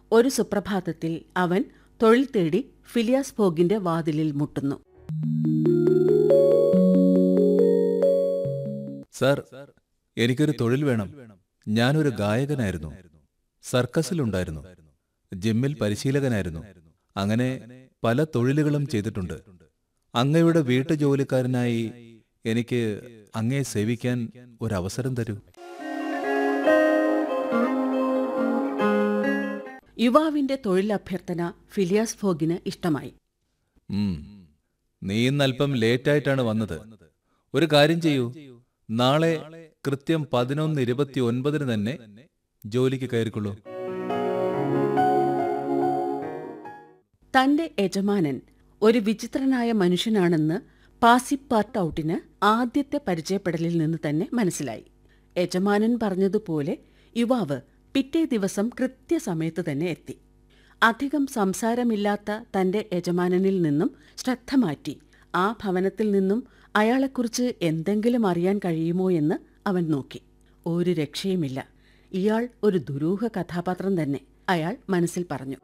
ഒരു സുപ്രഭാതത്തിൽ അവൻ തൊഴിൽ തേടി ഫിലിയാസ് ഫോഗിന്റെ വാതിലിൽ മുട്ടുന്നു സാർ എനിക്കൊരു തൊഴിൽ വേണം ഞാനൊരു ഗായകനായിരുന്നു സർക്കസിലുണ്ടായിരുന്നു ജിമ്മിൽ പരിശീലകനായിരുന്നു അങ്ങനെ പല തൊഴിലുകളും ചെയ്തിട്ടുണ്ട് അങ്ങയുടെ വീട്ടുജോലിക്കാരനായി എനിക്ക് അങ്ങയെ സേവിക്കാൻ ഒരവസരം തരൂ യുവാവിന്റെ തൊഴിലഭ്യർത്ഥന ഫിലിയാസ് ഫോഗിന് ഇഷ്ടമായി ഉം. നീ ഇന്ന് അല്പം ലേറ്റായിട്ടാണ് വന്നത് ഒരു കാര്യം ചെയ്യൂ നാളെ കൃത്യം പതിനൊന്ന് ഇരുപത്തി ഒൻപതിന് തന്നെ ജോലിക്ക് കയറിക്കൊള്ളൂ തന്റെ യജമാനൻ ഒരു വിചിത്രനായ മനുഷ്യനാണെന്ന് പാസിപ്പാർട്ട് ഔട്ടിന് ആദ്യത്തെ പരിചയപ്പെടലിൽ നിന്ന് തന്നെ മനസ്സിലായി യജമാനൻ പറഞ്ഞതുപോലെ യുവാവ് പിറ്റേ ദിവസം കൃത്യസമയത്ത് തന്നെ എത്തി അധികം സംസാരമില്ലാത്ത തന്റെ യജമാനനിൽ നിന്നും ശ്രദ്ധ മാറ്റി ആ ഭവനത്തിൽ നിന്നും അയാളെക്കുറിച്ച് എന്തെങ്കിലും അറിയാൻ കഴിയുമോ എന്ന് അവൻ നോക്കി ഒരു രക്ഷയുമില്ല ഇയാൾ ഒരു ദുരൂഹ കഥാപാത്രം തന്നെ അയാൾ മനസ്സിൽ പറഞ്ഞു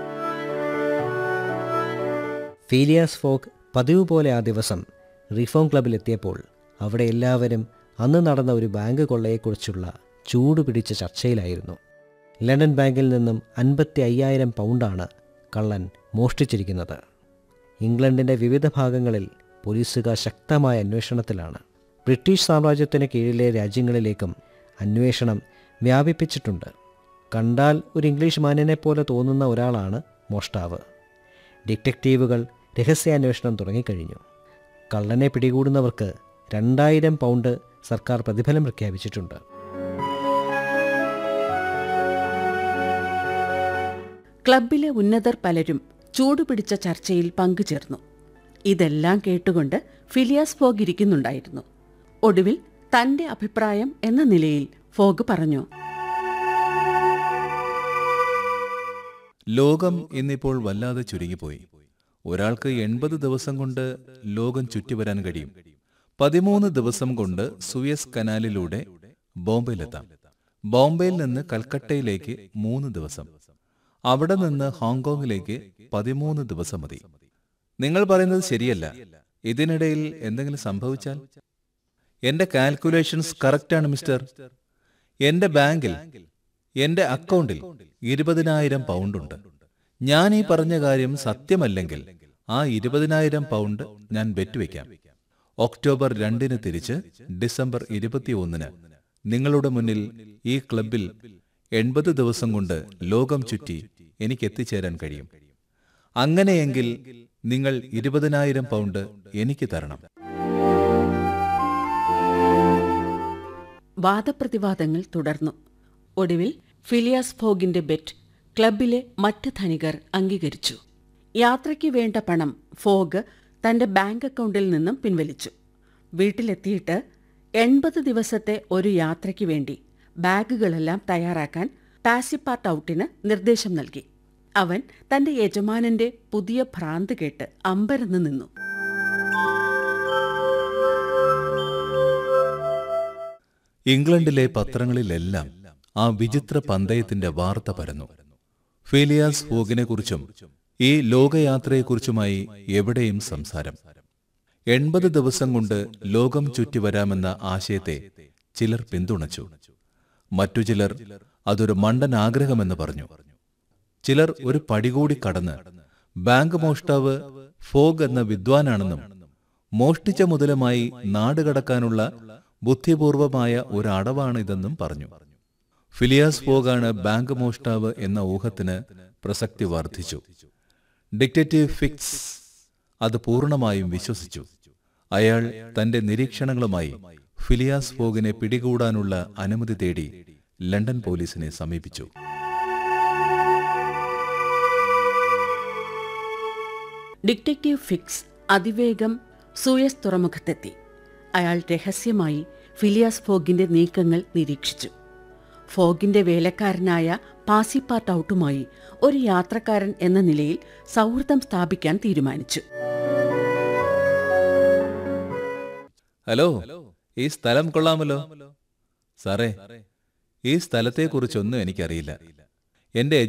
ഫീലിയാസ് ഫോക്ക് പതിവ് പോലെ ആ ദിവസം റിഫോം ക്ലബിലെത്തിയപ്പോൾ അവിടെ എല്ലാവരും അന്ന് നടന്ന ഒരു ബാങ്ക് കൊള്ളയെക്കുറിച്ചുള്ള ചൂട് പിടിച്ച ചർച്ചയിലായിരുന്നു ലണ്ടൻ ബാങ്കിൽ നിന്നും അൻപത്തി അയ്യായിരം പൗണ്ടാണ് കള്ളൻ മോഷ്ടിച്ചിരിക്കുന്നത് ഇംഗ്ലണ്ടിൻ്റെ വിവിധ ഭാഗങ്ങളിൽ പോലീസുകാർ ശക്തമായ അന്വേഷണത്തിലാണ് ബ്രിട്ടീഷ് സാമ്രാജ്യത്തിന് കീഴിലെ രാജ്യങ്ങളിലേക്കും അന്വേഷണം വ്യാപിപ്പിച്ചിട്ടുണ്ട് കണ്ടാൽ ഒരു ഇംഗ്ലീഷ് മാന്യനെ പോലെ തോന്നുന്ന ഒരാളാണ് മോഷ്ടാവ് ഡിറ്റക്റ്റീവുകൾ രഹസ്യാന്വേഷണം തുടങ്ങിക്കഴിഞ്ഞു കള്ളനെ പിടികൂടുന്നവർക്ക് രണ്ടായിരം പൗണ്ട് സർക്കാർ പ്രതിഫലം പ്രഖ്യാപിച്ചിട്ടുണ്ട് ക്ലബിലെ ഉന്നതർ പലരും ചൂടുപിടിച്ച ചർച്ചയിൽ പങ്കുചേർന്നു ഇതെല്ലാം കേട്ടുകൊണ്ട് ഫിലിയാസ് ഫോഗ് ഇരിക്കുന്നുണ്ടായിരുന്നു ഒടുവിൽ തന്റെ അഭിപ്രായം എന്ന നിലയിൽ ഫോഗ് പറഞ്ഞു ലോകം ഇന്നിപ്പോൾ വല്ലാതെ ചുരുങ്ങിപ്പോയി ഒരാൾക്ക് എൺപത് ദിവസം കൊണ്ട് ലോകം ചുറ്റിവരാൻ കഴിയും പതിമൂന്ന് ദിവസം കൊണ്ട് സുയസ് കനാലിലൂടെ ബോംബെയിലെത്താം ബോംബെയിൽ നിന്ന് കൽക്കട്ടയിലേക്ക് മൂന്ന് ദിവസം അവിടെ നിന്ന് ഹോങ്കോങ്ങിലേക്ക് പതിമൂന്ന് ദിവസം മതി നിങ്ങൾ പറയുന്നത് ശരിയല്ല ഇതിനിടയിൽ എന്തെങ്കിലും സംഭവിച്ചാൽ എന്റെ കാൽക്കുലേഷൻസ് കറക്റ്റാണ് മിസ്റ്റർ എന്റെ ബാങ്കിൽ എന്റെ അക്കൗണ്ടിൽ ഇരുപതിനായിരം പൗണ്ട് ഉണ്ട് ഞാൻ ഈ പറഞ്ഞ കാര്യം സത്യമല്ലെങ്കിൽ ആ ഇരുപതിനായിരം പൗണ്ട് ഞാൻ ബെറ്റുവെക്കാം ഒക്ടോബർ രണ്ടിന് തിരിച്ച് ഡിസംബർ ഇരുപത്തിയൊന്നിന് നിങ്ങളുടെ മുന്നിൽ ഈ ക്ലബിൽ എൺപത് ദിവസം കൊണ്ട് ലോകം ചുറ്റി എനിക്ക് എത്തിച്ചേരാൻ കഴിയും അങ്ങനെയെങ്കിൽ നിങ്ങൾ ഇരുപതിനായിരം പൗണ്ട് എനിക്ക് തരണം വാദപ്രതിവാദങ്ങൾ തുടർന്നു ഒടുവിൽ ഫിലിയാസ് ഫോഗിന്റെ ബെറ്റ് ക്ലബിലെ മറ്റ് ധനികർ അംഗീകരിച്ചു യാത്രയ്ക്ക് വേണ്ട പണം ഫോഗ് തന്റെ ബാങ്ക് അക്കൗണ്ടിൽ നിന്നും പിൻവലിച്ചു വീട്ടിലെത്തിയിട്ട് എൺപത് ദിവസത്തെ ഒരു യാത്രയ്ക്ക് വേണ്ടി ബാഗുകളെല്ലാം തയ്യാറാക്കാൻ പാസിപ്പാർട്ട് ഔട്ടിന് നിർദ്ദേശം നൽകി അവൻ തന്റെ യജമാനന്റെ പുതിയ ഭ്രാന്ത് കേട്ട് അമ്പരന്ന് നിന്നു ഇംഗ്ലണ്ടിലെ പത്രങ്ങളിലെല്ലാം ആ വിചിത്ര പന്തയത്തിന്റെ വാർത്ത പരന്നു ഫീലിയാസ് ഫോഗിനെക്കുറിച്ചും ഈ ലോകയാത്രയെക്കുറിച്ചുമായി എവിടെയും സംസാരം എൺപത് ദിവസം കൊണ്ട് ലോകം ചുറ്റിവരാമെന്ന ആശയത്തെ ചിലർ പിന്തുണച്ചു മറ്റു ചിലർ അതൊരു മണ്ടൻ ആഗ്രഹമെന്ന് പറഞ്ഞു ചിലർ ഒരു പടി കൂടി കടന്ന് ബാങ്ക് മോഷ്ടാവ് ഫോഗ് എന്ന വിദ്വാനാണെന്നും മോഷ്ടിച്ച മുതലുമായി നാടുകടക്കാനുള്ള ബുദ്ധിപൂർവമായ ഒരു അടവാണിതെന്നും പറഞ്ഞു ഫിലിയാസ് ഫോഗാണ് ബാങ്ക് മോഷ്ടാവ് എന്ന ഊഹത്തിന് പ്രസക്തി വർദ്ധിച്ചു ഡിക്റ്റേറ്റീവ് ഫിക്സ് അത് പൂർണ്ണമായും വിശ്വസിച്ചു അയാൾ തന്റെ നിരീക്ഷണങ്ങളുമായി ഫിലിയാസ് ഫോഗിനെ പിടികൂടാനുള്ള അനുമതി തേടി ലണ്ടൻ പോലീസിനെ സമീപിച്ചു ഡിറ്റക്റ്റീവ് ഫിക്സ് അതിവേഗം സൂയസ് തുറമുഖത്തെത്തി അയാൾ രഹസ്യമായി ഫിലിയാസ് ഫോഗിന്റെ നീക്കങ്ങൾ നിരീക്ഷിച്ചു ഫോഗിന്റെ വേലക്കാരനായ പാസിപ്പാർട്ട് ഔട്ടുമായി ഒരു യാത്രക്കാരൻ എന്ന നിലയിൽ സൗഹൃദം സ്ഥാപിക്കാൻ തീരുമാനിച്ചു ഹലോ ഈ സ്ഥലം കൊള്ളാമല്ലോ സാറേ ഈ സ്ഥലത്തെക്കുറിച്ചൊന്നും എനിക്കറിയില്ല എന്റെ